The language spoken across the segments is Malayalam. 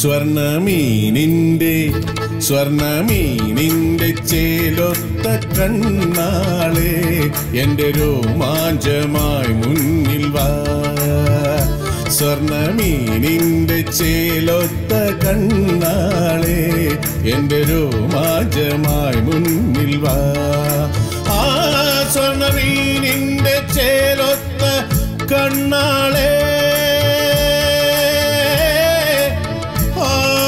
സ്വർണമീനിന്റെ സ്വർണമീനിന്റെ ചേലൊത്ത കണ്ണാളെ എന്റെ രോമാഞ്ചമായി മുന്നിൽ വാ സ്വർണമീനിന്റെ ചേലൊത്ത കണ്ണാളെ എന്റെ രോമാഞ്ചമായി മുന്നിൽ വാ ആ സ്വർണമീനിന്റെ ചേലൊത്ത കണ്ണാളെ ആ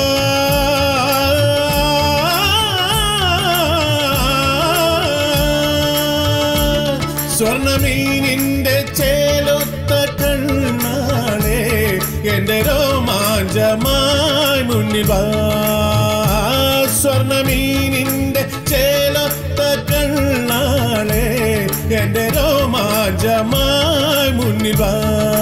സ്വർണമീനിന്റെ ചേലൊത്ത കണ്ണാളെ എന്റെ രോമാഞ്ചമായി മുന്നിൽ വാ സ്വർണമീനിന്റെ ചേലൊത്ത കണ്ണാളെ എന്റെ രോമാഞ്ചമായി മുന്നിൽ വാ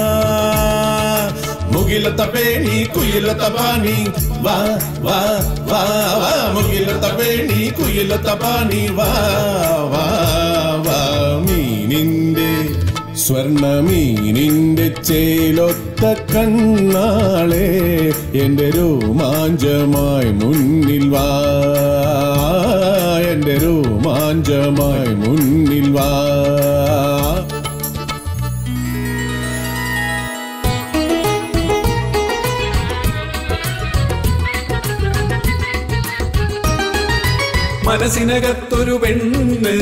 മുകിലത്ത പേണി കുയിലത്ത പാണി വാ വാ വാ വാ മുകിലത്ത പേണി കുയിലത്ത പാണി വാ വാ വാ മീനിന്റെ സ്വർണമീനിന്റെ ചേലൊത്ത കണ്ണാളെ എന്റെ രോമാഞ്ചമായി മുന്നിൽ വാ എന്റെ രോമാഞ്ചമായി മുന്നിൽ വാ മനസ്സിനകത്തൊരു പെണ്ണ്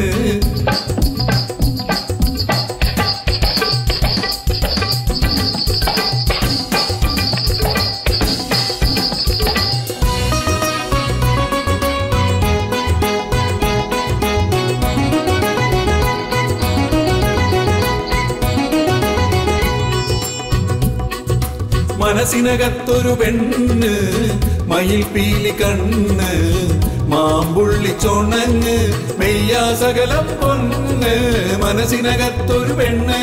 മനസ്സിനകത്തൊരു പെണ്ണ് മയിൽ പീലി കണ്ണ് മാമ്പുള്ളി ചൊണങ്ങ് മെയ്യാ സകലം പൊന്ന് മനസ്സിനകത്തൊരു പെണ്ണ്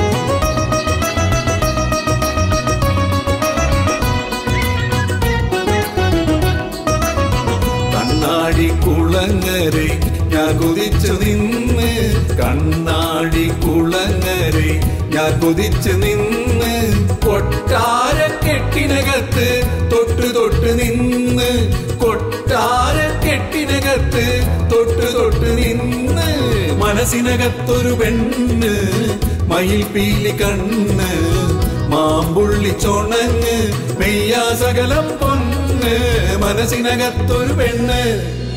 കണ്ണാടി കുളങ്ങരെ ഞാൻ കുതിച്ചു നിന്ന് കണ്ണാടി കുളങ്ങരെ ഞാൻ കുതിച്ചു നിന്ന് കൊട്ടാര കെട്ടിനകത്ത് തൊട്ട് തൊട്ട് നിന്ന് കൊട്ടാര കെട്ടിനകത്ത് തൊട്ട് തൊട്ട് നിന്ന് മനസ്സിനകത്തൊരു പെണ്ണ് മയിൽ പീലി കണ്ണ് മാമ്പുള്ളി ചൊണങ്ങ് മെയ്യാ സകലം പൊന്ന് മനസ്സിനകത്തൊരു പെണ്ണ്